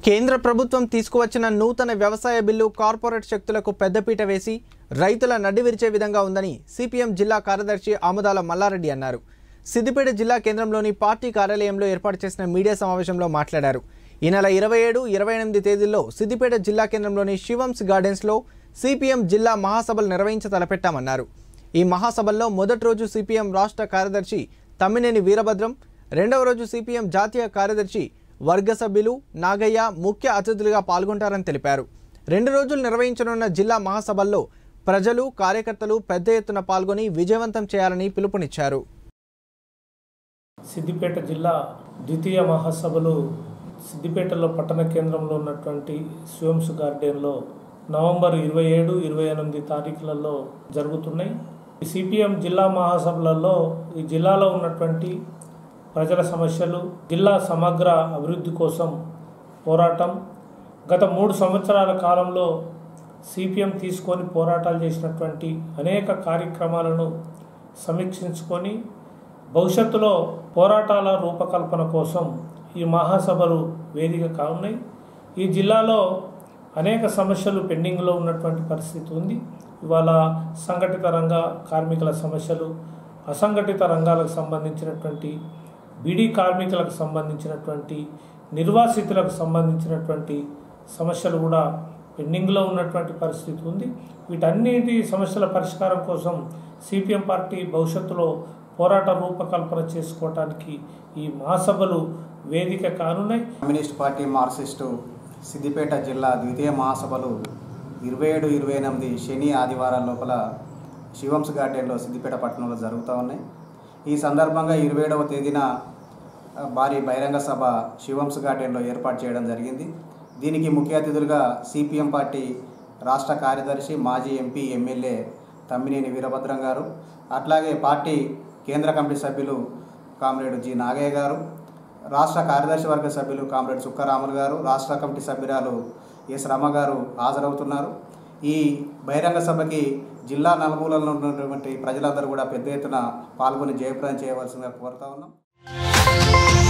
కేంద్ర ప్రభుత్వం తీసుకువచ్చిన నూతన వ్యవసాయ బిల్లు కార్పొరేట్ శక్తులకు పెద్దపీట వేసి రైతుల నడ్డి విరిచే విధంగా ఉందని సిపిఎం జిల్లా కార్యదర్శి ఆముదాల మల్లారెడ్డి అన్నారు సిద్దిపేట జిల్లా కేంద్రంలోని పార్టీ కార్యాలయంలో ఏర్పాటు చేసిన మీడియా సమావేశంలో మాట్లాడారు ఈ నెల ఇరవై ఏడు ఇరవై ఎనిమిది తేదీల్లో సిద్దిపేట జిల్లా కేంద్రంలోని శివంస్ గార్డెన్స్లో సిపిఎం జిల్లా మహాసభలు నిర్వహించ తలపెట్టామన్నారు ఈ మహాసభల్లో మొదటి రోజు సిపిఎం రాష్ట్ర కార్యదర్శి తమ్మినేని వీరభద్రం రెండవ రోజు సిపిఎం జాతీయ కార్యదర్శి వర్గ సభ్యులు నాగయ్య ముఖ్య అతిథులుగా పాల్గొంటారని తెలిపారు రెండు రోజులు నిర్వహించనున్న జిల్లా మహాసభల్లో ప్రజలు కార్యకర్తలు పెద్ద ఎత్తున పాల్గొని విజయవంతం చేయాలని పిలుపునిచ్చారు సిద్దిపేట జిల్లా ద్వితీయ మహాసభలు సిద్దిపేటలో పట్టణ కేంద్రంలో ఉన్నటువంటి స్విమ్స్ గార్డెన్లో నవంబర్ ఇరవై ఏడు ఇరవై ఎనిమిది తారీఖులలో జరుగుతున్నాయి ఈ సిపిఎం జిల్లా మహాసభలలో ఈ జిల్లాలో ఉన్నటువంటి ప్రజల సమస్యలు జిల్లా సమగ్ర అభివృద్ధి కోసం పోరాటం గత మూడు సంవత్సరాల కాలంలో సిపిఎం తీసుకొని పోరాటాలు చేసినటువంటి అనేక కార్యక్రమాలను సమీక్షించుకొని భవిష్యత్తులో పోరాటాల రూపకల్పన కోసం ఈ మహాసభలు వేదిక కావున్నాయి ఈ జిల్లాలో అనేక సమస్యలు పెండింగ్లో ఉన్నటువంటి పరిస్థితి ఉంది ఇవాళ సంఘటిత రంగ కార్మికుల సమస్యలు అసంఘటిత రంగాలకు సంబంధించినటువంటి బీడీ కార్మికులకు సంబంధించినటువంటి నిర్వాసితులకు సంబంధించినటువంటి సమస్యలు కూడా పెండింగ్లో ఉన్నటువంటి పరిస్థితి ఉంది వీటన్నిటి సమస్యల పరిష్కారం కోసం సిపిఎం పార్టీ భవిష్యత్తులో పోరాట రూపకల్పన చేసుకోవటానికి ఈ మహాసభలు వేదిక కానున్నాయి కమ్యూనిస్ట్ పార్టీ మార్క్సిస్టు సిద్దిపేట జిల్లా ద్వితీయ మహాసభలు ఇరవై ఏడు ఇరవై ఎనిమిది శని ఆదివారాల లోపల శివంస్ గార్డెన్లో సిద్దిపేట పట్టణంలో జరుగుతూ ఉన్నాయి ఈ సందర్భంగా ఇరవై ఏడవ తేదీన ఆ, భారీ బహిరంగ సభ శివంస్ గార్డెన్లో ఏర్పాటు చేయడం జరిగింది దీనికి ముఖ్య అతిథులుగా సిపిఎం పార్టీ రాష్ట్ర కార్యదర్శి మాజీ ఎంపీ ఎమ్మెల్యే తమ్మినేని వీరభద్రం గారు అట్లాగే పార్టీ కేంద్ర కమిటీ సభ్యులు కామ్రేడ్ జి నాగయ్య గారు రాష్ట్ర కార్యదర్శి వర్గ సభ్యులు కామ్రేడ్ సుక్కరాములు గారు రాష్ట్ర కమిటీ సభ్యురాలు ఎస్ రమ గారు హాజరవుతున్నారు ఈ బహిరంగ సభకి జిల్లా నలుమూలలో ఉన్నటువంటి ప్రజలందరూ కూడా పెద్ద ఎత్తున పాల్గొని జయప్రదం చేయవలసిందిగా కోరుతా ఉన్నాం